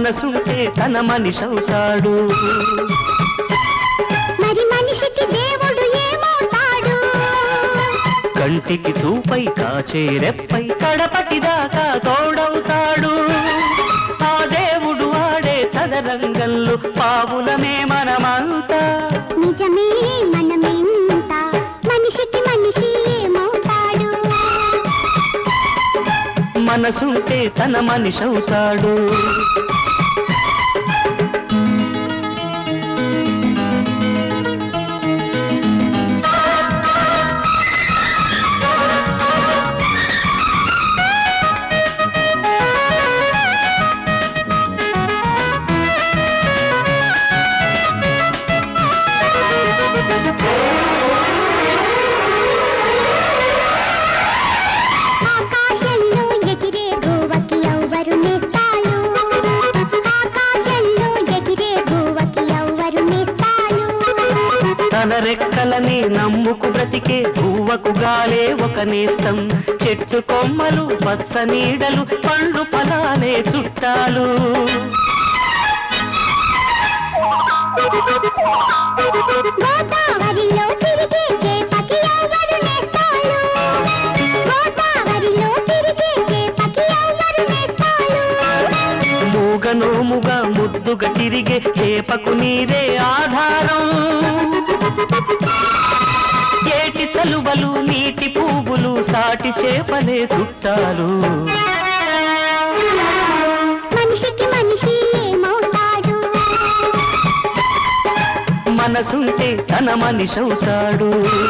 మనసుంటే తన మనిషవుతాడు మరి మనిషికి దేవుడు ఏమవుతాడు కంటికి చూపై కాచే రెప్పై కడపటి దాకా తోడవుతాడు ఆ దేవుడు ఆడే చదరంగంలో పావులమే మనమంతా నిజమే మనమెంత మనిషికి మనిషి ఏమవుతాడు మనసుంటే తన మనిషవుతాడు ఆకాశంలో ఎగిరే గువ్వకి ఎవ్వరు నేస్తాలు ఆకాశంలో ఎగిరే గువ్వకి ఎవ్వరు నేస్తాలు తన రెక్కలని నమ్ముకు బ్రతికే పువ్వకు గాలే ఒక నేస్తం చెట్టు కొమ్మలు పచ్చ నీడలు పండ్లు ఫలాలే చుట్టాలు గోదావరిలో తిరిగే చేపకి ఎవ్వరు నేస్తాలు గోదావరిలో తిరిగే చేపకి ఎవ్వరు నేస్తాలు మూగనోముగా ముద్దుగా తిరిగే చేపకు నీరే ఆధారం ఏటి చలువలు నీటి పువ్వులు సాటి చేపలే చుట్టాలు మనిషికి మనిషి ఏమవుతాడు మనసుంటే తన మనిషవుతాడు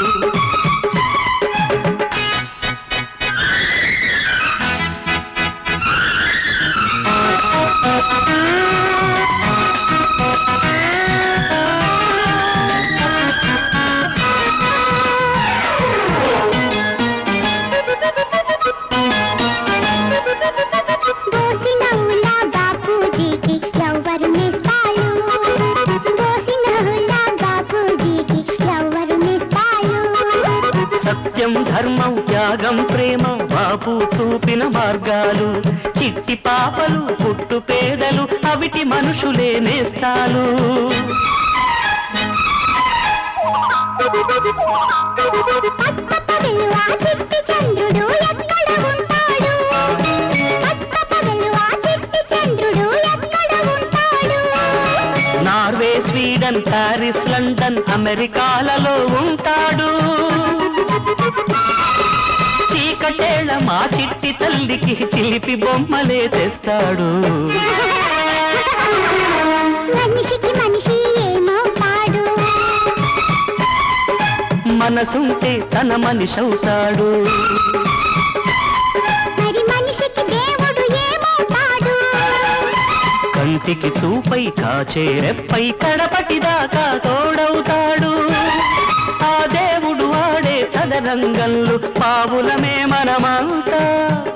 దోసినవులా బాపూజీకి ఎవ్వరు నేస్తాలు దోసినవులా బాపూజీకి ఎవ్వరు నేస్తాలు సత్యం ధర్మం త్యాగం ప్రేమ బాపు చూపిన మార్గాలు చిట్టి పాపలు పుట్టు పేదలు అవిటి మనుషులే నేస్తాలు పద్మపగలు ఆ చిట్టి చంద్రుడు ఎక్కడ ఉంటాడు పద్మపగలు ఆ చిట్టి చంద్రుడు ఎక్కడ ఉంటాడు నార్వే స్వీడన్ ప్యారిస్ లండన్ అమెరికాలలో ఉంటాడు చీకటేళ మా చిట్టి తల్లికి చిలిపి బొమ్మలే తెస్తాడు మనిషికి మనిషి ఏమవుతాడు మనసుంటే తన మనిషవుతాడు మరి మనిషికి దేవుడు ఏమవుతాడు కంటికి చూపై కాచే రెప్పై కడపటి దాకా తోడవుతాడు ఆ దేవుడు ఆడే చదరంగంలో పావులమే మనమంతా